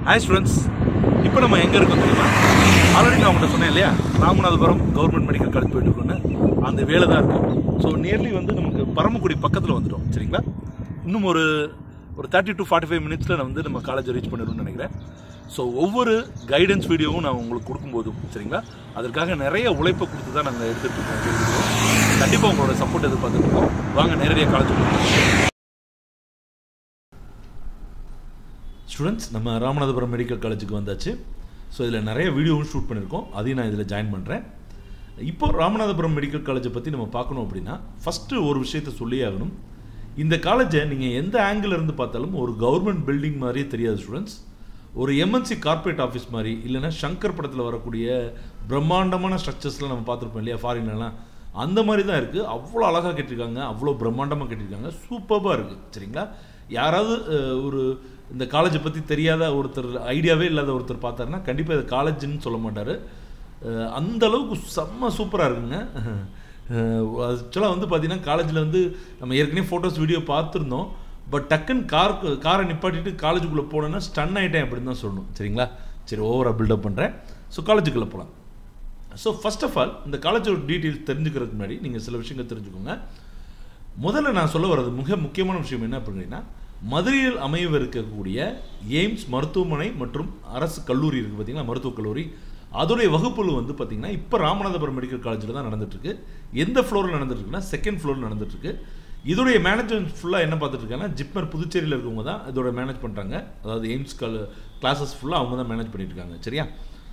hi students இப்போ நம்ம எங்கே இருக்கோம் தெரியுமா ஆல்ரெடி நான் உங்கள்கிட்ட சொன்னேன் இல்லையா ராமநாதபுரம் கவர்மெண்ட் மெடிக்கல் காலேஜ் போயிட்டு இருக்கோன்னு அந்த வேலை தான் இருக்கும் ஸோ நியர்லி வந்து நமக்கு பரமக்குடி பக்கத்தில் வந்துட்டோம் சரிங்களா இன்னும் ஒரு ஒரு தேர்ட்டி டு ஃபார்ட்டி ஃபைவ் மினிட்ஸில் வந்து நம்ம காலேஜை ரீச் பண்ணிடும்னு நினைக்கிறேன் ஸோ ஒவ்வொரு கைடன்ஸ் வீடியோவும் நான் உங்களுக்கு கொடுக்கும்போதும் சரிங்களா அதற்காக நிறைய உழைப்பை கொடுத்து தான் நாங்கள் எடுத்துகிட்டு இருக்கோம் கண்டிப்பாக உங்களோட சப்போர்ட் எதிர்பார்த்துட்டு இருக்கோம் வாங்க நேரடியாக காலேஜ் ஸ்டூடெண்ட்ஸ் நம்ம ராமநாதபுரம் மெடிக்கல் காலேஜுக்கு வந்தாச்சு ஸோ இதில் நிறைய வீடியோவும் ஷூட் பண்ணியிருக்கோம் அதையும் நான் இதில் ஜாயின் பண்ணுறேன் இப்போ ராமநாதபுரம் மெடிக்கல் காலேஜை பற்றி நம்ம பார்க்கணும் அப்படின்னா ஃபஸ்ட்டு ஒரு விஷயத்தை சொல்லியே ஆகணும் இந்த காலேஜை நீங்கள் எந்த ஆங்கிள் இருந்து பார்த்தாலும் ஒரு கவர்மெண்ட் பில்டிங் மாதிரியே தெரியாது ஸ்டூடெண்ட்ஸ் ஒரு எம்என்சி கார்ப்பரேட் ஆஃபீஸ் மாதிரி இல்லைன்னா சங்கர் படத்தில் வரக்கூடிய பிரம்மாண்டமான ஸ்ட்ரக்சர்ஸ்லாம் நம்ம பார்த்துருப்போம் இல்லையா ஃபாரின்லலாம் அந்த மாதிரி தான் இருக்குது அவ்வளோ அழகாக கட்டியிருக்காங்க அவ்வளோ பிரம்மாண்டமாக கட்டியிருக்காங்க சூப்பராக இருக்குது சரிங்களா யாராவது அஹ், ஒரு இந்த காலேஜை பற்றி தெரியாத ஒருத்தர் ஐடியாவே இல்லாத ஒருத்தர் பார்த்தாருன்னா கண்டிப்பாக இது காலேஜ்னு சொல்ல மாட்டார் அந்த அளவுக்கு செம்ம சூப்பராக இருக்குங்க ஆக்சுவலாக வந்து பார்த்தீங்கன்னா காலேஜில் வந்து நம்ம ஏற்கனவே ஃபோட்டோஸ் வீடியோ பார்த்துருந்தோம் பட் டக்குன்னு கார் காரை நிப்பாட்டிட்டு காலேஜுக்குள்ளே போனோன்னா ஸ்டன் ஆகிட்டேன் அப்படின்னு தான் சொல்லணும் சரிங்களா சரி ஓவராக பில்டப் பண்ணுறேன் ஸோ காலேஜுக்குள்ளே போகலாம் ஸோ ஃபர்ஸ்ட் ஆஃப் ஆல் இந்த காலேஜோட டீட்டெயில்ஸ் தெரிஞ்சுக்கிறதுக்கு முன்னாடி நீங்கள் சில விஷயங்கள் தெரிஞ்சுக்கோங்க முதல்ல நான் சொல்ல வர்றது மிக முக்கியமான விஷயம் என்ன அப்படின்னா மதுரையில் அமையவிருக்கக்கூடிய எய்ம்ஸ் மருத்துவமனை மற்றும் அரசு கல்லூரி இருக்குது பார்த்தீங்களா மருத்துவக் கல்லூரி அதோடைய வகுப்புகள் வந்து பார்த்தீங்கன்னா இப்போ ராமநாதபுரம் மெடிக்கல் காலேஜில் தான் நடந்துட்டுருக்கு எந்த ஃப்ளோரில் நடந்துட்டுருக்குன்னா செகண்ட் ஃப்ளோரில் நடந்துட்டுருக்கு இதோடைய மேனேஜ்மெண்ட் ஃபுல்லாக என்ன பார்த்துட்டு இருக்காங்கன்னா ஜிப்மர் புதுச்சேரியில் இருக்கவங்க தான் இதோட மேனேஜ் பண்ணுறாங்க அதாவது எய்ம்ஸ் கல் கிளாஸஸ் ஃபுல்லாக அவங்க தான் மேனேஜ் பண்ணிட்டு இருக்காங்க சரியா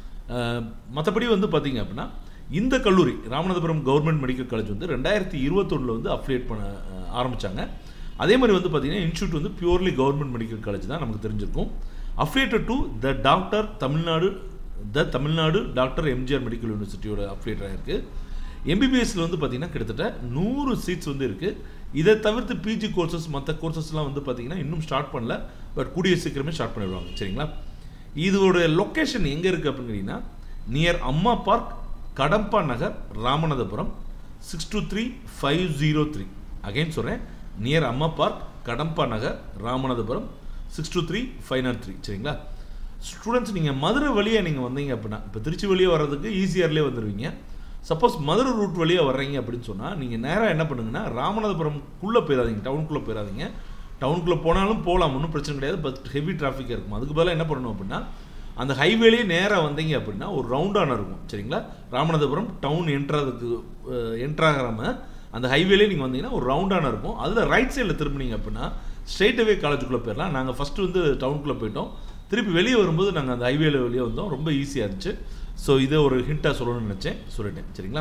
மற்றபடி வந்து பார்த்தீங்க அப்படின்னா இந்த கல்லூரி ராமநாதபுரம் கவர்மெண்ட் மெடிக்கல் காலேஜ் வந்து ரெண்டாயிரத்தி இருபத்தொன்னில் வந்து அப்ளேட் பண்ண அஹ், ஆரம்பிச்சாங்க அதே மாதிரி வந்து பார்த்தீங்கன்னா இன்ஸ்டியூட் வந்து பியூர்லி கவர்மெண்ட் மெடிக்கல் காலேஜ் தான் நமக்கு தெரிஞ்சிருக்கும் affiliated to the doctor Tamil Nadu the Tamil Nadu doctor MGR medical யூனிவர்சிட்டியோட அஃபிலியேட் ஆகிருக்கு எம்பிபிஎஸ்ல வந்து பார்த்தீங்கன்னா கிட்டத்தட்ட நூறு சீட்ஸ் வந்து இருக்குது இதை தவிர்த்து பிஜி கோர்சஸ் மற்ற கோர்சஸ்லாம் வந்து பார்த்தீங்கன்னா இன்னும் ஸ்டார்ட் பண்ணல பட் கூடிய சீக்கிரமே ஸ்டார்ட் பண்ணிடுவாங்க சரிங்களா இதோட லொக்கேஷன் எங்கே இருக்குது அப்படின்னு கேட்டிங்கன்னா near Amma park Kadamba Nagar Ramanathapuram six two three five zero three again சொல்கிறேன் near Amma park Kadamba Nagar Ramanathapuram six two three five nought three சரிங்களா ஸ்டூடெண்ட்ஸ் நீங்கள் மதுரை வழியாக நீங்கள் வந்தீங்க அப்படின்னா இப்போ திருச்சி வழியாக வர்றதுக்கு ஈஸியர்லேயே வந்துடுவீங்க சப்போஸ் மதுரை ரூட் வழியாக வர்றீங்க அப்படின்னு சொன்னால் நீங்கள் நேராக என்ன பண்ணுங்கன்னா ராமநாதபுரம்குள்ளே போயிடாதீங்க டவுனுக்குள்ளே போயிடாதீங்க டவுனுக்குள்ளே போனாலும் போகலாம் ஒன்றும் பிரச்சனை கிடையாது பட் ஹெவி டிராஃபிக்காக இருக்கும் அதுக்கு பதிலாக என்ன பண்ணணும் அப்படின்னா அந்த ஹைவேலேயே நேராக வந்தீங்க அப்படின்னா ஒரு ரவுண்டான இருக்கும் சரிங்களா ராமநாதபுரம் டவுன் என்ட்ராதுக்கு என்ட்ராகாம அந்த ஹைவேலேயே நீங்கள் வந்தீங்கன்னா ஒரு ரவுண்டான இருக்கும் அதில் ரைட் சைடில் திரும்பினீங்க அப்படின்னா ஸ்ட்ரெயிட்டவே காலேஜுக்குள்ளே போயிடலாம் நாங்கள் ஃபஸ்ட்டு வந்து டவுனுக்குள்ளே போயிட்டோம் திருப்பி வெளியே வரும்போது நாங்கள் அந்த ஹைவேல வெளியே வந்தோம் ரொம்ப ஈஸியாக இருந்துச்சு ஸோ இதை ஒரு ஹிண்ட்டாக சொல்லணும்னு நினச்சேன் சொல்லிட்டேன் சரிங்களா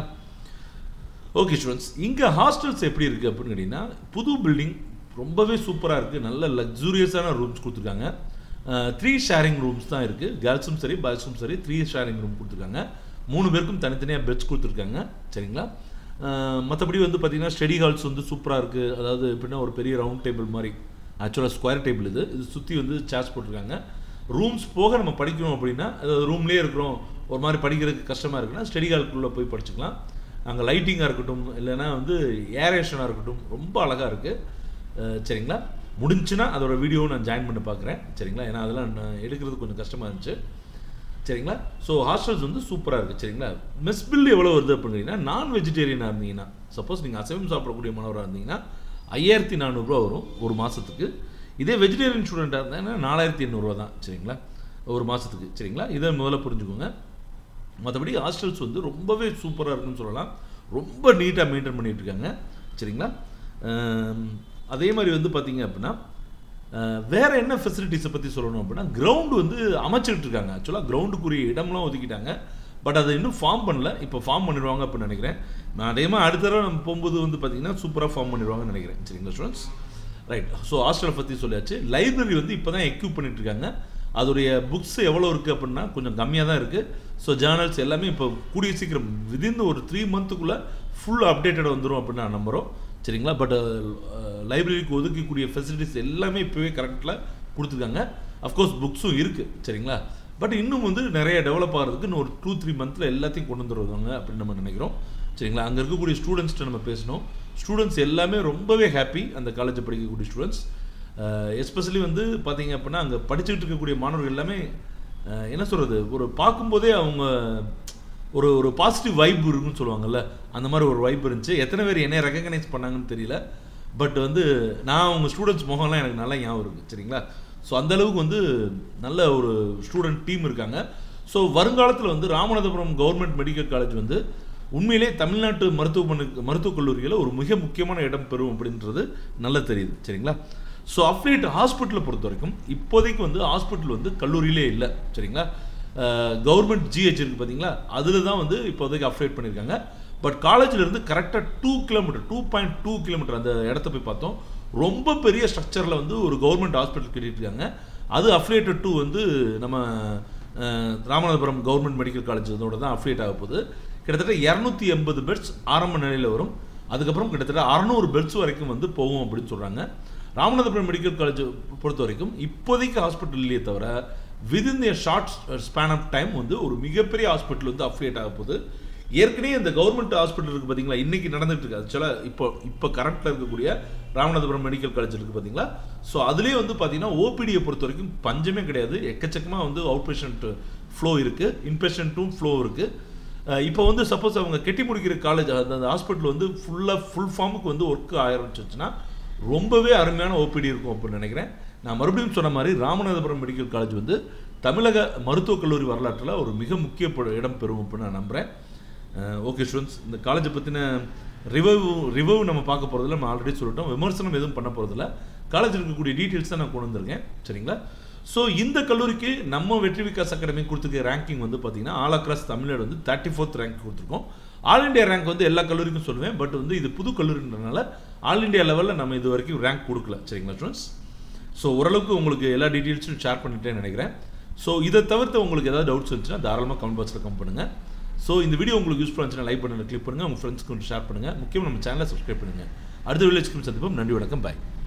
ஓகே ஸ்டூடெண்ட்ஸ் இங்கே ஹாஸ்டல்ஸ் எப்படி இருக்குது அப்படின்னு கேட்டிங்கன்னா புது பில்டிங் ரொம்பவே சூப்பராக இருக்குது நல்ல லக்ஸூரியஸான ரூம்ஸ் கொடுத்துருக்காங்க த்ரீ ஷேரிங் ரூம்ஸ் தான் இருக்குது கேர்ள்ஸும் சரி பாய்ஸும் சரி த்ரீ ஷேரிங் ரூம் கொடுத்துருக்காங்க மூணு பேருக்கும் தனித்தனியாக பெட்ஸ் கொடுத்துருக்காங்க சரிங்களா மற்றபடி வந்து பார்த்திங்கன்னா ஸ்டடி ஹால்ஸ் வந்து சூப்பராக இருக்குது அதாவது எப்படின்னா ஒரு பெரிய ரவுண்ட் டேபிள் மாதிரி ஆக்சுவலாக ஸ்கொயர் டேபிள் இது இது சுற்றி வந்து சேர்ஸ் போட்டிருக்காங்க ரூம்ஸ் போக நம்ம படிக்கணும் அப்படின்னா அதாவது ரூம்லேயே இருக்கிறோம் ஒரு மாதிரி படிக்கிறதுக்கு கஷ்டமாக இருக்குன்னா ஸ்டடி ஹால்குள்ளே போய் படிச்சுக்கலாம் அங்கே லைட்டிங்காக இருக்கட்டும் இல்லைன்னா வந்து ஏரேஷனாக இருக்கட்டும் ரொம்ப அழகாக இருக்குது சரிங்களா முடிஞ்சுன்னா அதோட வீடியோவும் நான் ஜாயின் பண்ணி பார்க்குறேன் சரிங்களா ஏன்னா அதெல்லாம் நான் எடுக்கிறது கொஞ்சம் கஷ்டமாக இருந்துச்சு சரிங்களா ஸோ ஹாஸ்டல்ஸ் வந்து சூப்பராக இருக்குது சரிங்களா மெஸ் பில் எவ்வளோ வருது அப்படின்னா நான் வெஜிடேரியனாக இருந்தீங்கன்னா சப்போஸ் நீங்கள் அசைவம் சாப்பிடக்கூடிய மாணவராக இருந்தீங்கன்னா ஐயாயிரத்தி நானூறுரூவா வரும் ஒரு மாதத்துக்கு இதே வெஜிடேரியன் ஸ்டூடெண்ட்டாக இருந்தாங்கன்னா நாலாயிரத்தி எண்ணூறுரூவா தான் சரிங்களா ஒரு மாதத்துக்கு சரிங்களா இதை முதல்ல புரிஞ்சுக்கோங்க மற்றபடி ஹாஸ்டல்ஸ் வந்து ரொம்பவே சூப்பராக இருக்குன்னு சொல்லலாம் ரொம்ப நீட்டாக மெயின்டைன் பண்ணிட்டு இருக்காங்க சரிங்களா ஆம், அதே மாதிரி வந்து பார்த்தீங்க அப்படின்னா அஹ், வேற என்ன ஃபெசிலிட்டிஸை பற்றி சொல்லணும் அப்படின்னா கிரவுண்டு வந்து அமைச்சிட்டு இருக்காங்க ஆக்சுவலாக கிரவுண்டுக்குரிய இடம்லாம் ஒதுக்கிட்டாங்க பட் அதை இன்னும் ஃபார்ம் பண்ணல இப்போ ஃபார்ம் பண்ணிடுவாங்க அப்படின்னு நினைக்கிறேன் நான் அதேமாக அடுத்த தடவை நம்ம போகும்போது வந்து பார்த்தீங்கன்னா சூப்பராக ஃபார்ம் பண்ணிடுவாங்கன்னு நினைக்கிறேன் சரிங்களா ஸ்டூடெண்ட்ஸ் ரைட் ஸோ ஹாஸ்டலை பற்றி சொல்லியாச்சு லைப்ரரி வந்து இப்போ தான் எக்யூப் பண்ணிட்டு இருக்காங்க அதோடைய புக்ஸ் எவ்வளோ இருக்குது அப்படின்னா கொஞ்சம் கம்மியாக தான் இருக்குது ஸோ ஜேர்னல்ஸ் எல்லாமே இப்போ கூடிய சீக்கிரம் விதின் ஒரு த்ரீ மந்த்துக்குள்ளே ஃபுல் அப்டேட்டட் வந்துடும் அப்படின்னு நான் நம்புகிறோம் சரிங்களா பட் லைப்ரரிக்கு ஒதுக்கக்கூடிய ஃபெசிலிட்டிஸ் எல்லாமே இப்போவே கரெக்டில் கொடுத்துருக்காங்க அஃப்கோர்ஸ் புக்ஸும் இருக்குது சரிங்களா பட் இன்னும் வந்து நிறைய டெவலப் ஆகிறதுக்கு இன்னும் ஒரு டூ த்ரீ மந்த்தில் எல்லாத்தையும் கொண்டு வந்துருவாங்க அப்படின்னு நம்ம நினைக்கிறோம் சரிங்களா அங்கே இருக்கக்கூடிய ஸ்டூடெண்ட்ஸ்கிட்ட நம்ம பேசணும் ஸ்டூடெண்ட்ஸ் எல்லாமே ரொம்பவே ஹாப்பி அந்த காலேஜை படிக்கக்கூடிய ஸ்டூடெண்ட்ஸ் எஸ்பெஷலி வந்து பார்த்தீங்க அப்படின்னா அங்கே படிச்சுக்கிட்டு இருக்கக்கூடிய மாணவர்கள் எல்லாமே அஹ், என்ன சொல்கிறது ஒரு பார்க்கும்போதே அவங்க ஒரு ஒரு பாசிட்டிவ் வைப் இருக்குன்னு சொல்லுவாங்கல்ல அந்த மாதிரி ஒரு வைப் இருந்துச்சு எத்தனை பேர் என்னை ரெக்கக்னைஸ் பண்ணாங்கன்னு தெரியல பட் வந்து நான் அவங்க ஸ்டூடெண்ட்ஸ் முகம்லாம் எனக்கு நல்லா ஞாபகம் இருக்குது சரிங்களா ஸோ அந்த அளவுக்கு வந்து நல்ல ஒரு ஸ்டூடெண்ட் டீம் இருக்காங்க ஸோ வருங்காலத்தில் வந்து ராமநாதபுரம் கவர்மெண்ட் மெடிக்கல் காலேஜ் வந்து உண்மையிலே தமிழ்நாட்டு மருத்துவமனை மருத்துவக் கல்லூரியில் ஒரு மிக முக்கியமான இடம் பெறும் அப்படின்றது நல்லா தெரியுது சரிங்களா ஸோ அஃப்லேட் ஹாஸ்பிட்டலை பொறுத்த வரைக்கும் இப்போதைக்கு வந்து ஹாஸ்பிட்டல் வந்து கல்லூரியிலே இல்லை சரிங்களா கவர்மெண்ட் ஜிஹெச் இருக்குது பார்த்தீங்களா அதில் தான் வந்து இப்போதைக்கு அப்டேட் பண்ணியிருக்காங்க பட் காலேஜில் இருந்து கரெக்டாக two kilometre two point two kilometre அந்த இடத்த போய் பார்த்தோம் ரொம்ப பெரிய ஸ்ட்ரக்சரில் வந்து ஒரு கவர்மெண்ட் ஹாஸ்பிட்டல் கட்டியிருக்காங்க அது அஃப்லேட்டட் டு வந்து நம்ம அஹ், ராமநாதபுரம் கவர்மெண்ட் மெடிக்கல் காலேஜ் இதோட தான் அஃப்லேட் ஆக போகுது கிட்டத்தட்ட இரநூத்தி எண்பது பெட்ஸ் ஆரம்ப நிலையில் வரும் அதுக்கப்புறம் கிட்டத்தட்ட அறநூறு பெட்ஸ் வரைக்கும் வந்து போகும் அப்படின்னு சொல்கிறாங்க ராமநாதபுரம் மெடிக்கல் காலேஜ் பொறுத்த வரைக்கும் இப்போதைக்கு ஹாஸ்பிட்டல் இல்லையே தவிர within a short span of time வந்து ஒரு மிகப்பெரிய ஹாஸ்பிட்டல் வந்து அஃபிலியேட் ஆக போகுது ஏற்கனவே இந்த கவர்மெண்ட் ஹாஸ்பிட்டல் இருக்குது பார்த்தீங்களா இன்னைக்கு நடந்துட்டு இருக்கு ஆக்சுவலாக இப்போ இப்போ கரண்ட்டில் இருக்கக்கூடிய ராமநாதபுரம் மெடிக்கல் காலேஜ் இருக்குது பார்த்தீங்களா ஸோ அதுலேயே வந்து பார்த்தீங்கன்னா ஓபிடியை பொறுத்த வரைக்கும் பஞ்சமே கிடையாது எக்கச்சக்கமாக வந்து அவுட் பேஷண்ட் ஃப்ளோ இருக்குது இன்பேஷண்ட்டும் ஃப்ளோ இருக்குது இப்போ வந்து சப்போஸ் அவங்க கெட்டி முடிக்கிற காலேஜ் அந்த ஹாஸ்பிட்டல் வந்து ஃபுல்லாக ஃபுல் ஃபார்முக்கு வந்து ஒர்க் ஆரம்பிச்சிச்சுன்னா ரொம்பவே அருமையான ஓபிடி இருக்கும் அப்படின்னு நினைக்கிறேன் நான் மறுபடியும் சொன்ன மாதிரி ராமநாதபுரம் மெடிக்கல் காலேஜ் வந்து தமிழக மருத்துவக் கல்லூரி வரலாற்றில் ஒரு மிக முக்கிய ப- இடம் பெறும் அப்படின்னு நான் நம்புகிறேன் ஓகே ஸ்டூடெண்ட்ஸ் இந்த காலேஜை பற்றின ரிவ்யூ ரிவ்யூ நம்ம பார்க்க போகிறதில்ல நம்ம ஆல்ரெடி சொல்லிட்டோம் விமர்சனம் எதுவும் பண்ண போகிறதில்ல காலேஜில் இருக்கக்கூடிய டீட்டெயில்ஸ் தான் நான் கொண்டு வந்திருக்கேன் சரிங்களா ஸோ இந்த கல்லூரிக்கு நம்ம வெற்றி விகாஸ் அகாடமி கொடுத்துருக்க ரேங்கிங் வந்து பார்த்தீங்கன்னா ஆல் அக்ராஸ் தமிழ்நாடு வந்து தேர்ட்டி ஃபோர்த் ரேங்க் கொடுத்துருக்கோம் ஆல் இந்தியா ரேங்க் வந்து எல்லா கல்லூரிக்கும் சொல்லுவேன் பட் வந்து இது புது கல்லூரின்றனால ஆல் இந்தியா லெவலில் நம்ம இது வரைக்கும் ரேங்க் கொடுக்கல சரிங்களா ஸ்டூடெண்ட்ஸ் ஸோ ஓரளவுக்கு உங்களுக்கு எல்லா டீட்டெயில்ஸும் ஷேர் பண்ணிட்டேன்னு நினைக்கிறேன் ஸோ இதை தவிர்த்து உங்களுக்கு ஏதாவது டவுட்ஸ் இருந்துச்சுன்னா தாராளமாக கமெண்ட் பாக்ஸில் கம் பண்ணுங்கள் ஸோ இந்த வீடியோ உங்களுக்கு யூஸ்ஃபுல்லாக இருந்துச்சுன்னா லைக் பண்ணுங்கள் கிளிக் பண்ணுங்கள் உங்கள் ஃப்ரெண்ட்ஸ்க்கு ஷேர் பண்ணுங்கள் முக்கியமாக நம்ம சேனலை சப்ஸ்கிரைப் பண்ணுங்கள் அடுத்த வீடியோ சந்திப்போம் நன்றி வணக்கம் பாய்